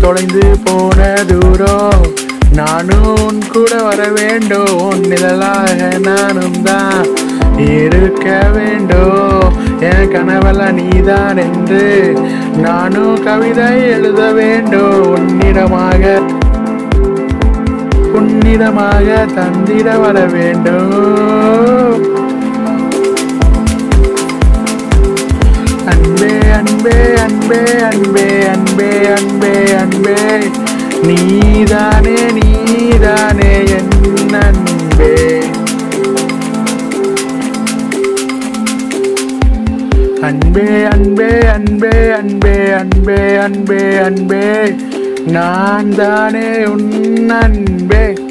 தொலைந்து போன தூரம் நானும் உன் கூட வர வேண்டும் உன் நிழலாக நானும் தான் இருக்க வேண்டும் என் கனவெல்லாம் நீதான் என்று நானும் கவிதை எழுத வேண்டும் உன்னிடமாக உன்னிடமாக தந்திட வர வேண்டும் அன்பே அன்பே அன்பே அன்பே அன்பே அன்பே அன்பே நீதானே நீதானே என் அன்பே அன்பே அன்பே அன்பே அன்பே அன்பே அன்பே அன்பே நான் தானே உன் அன்பே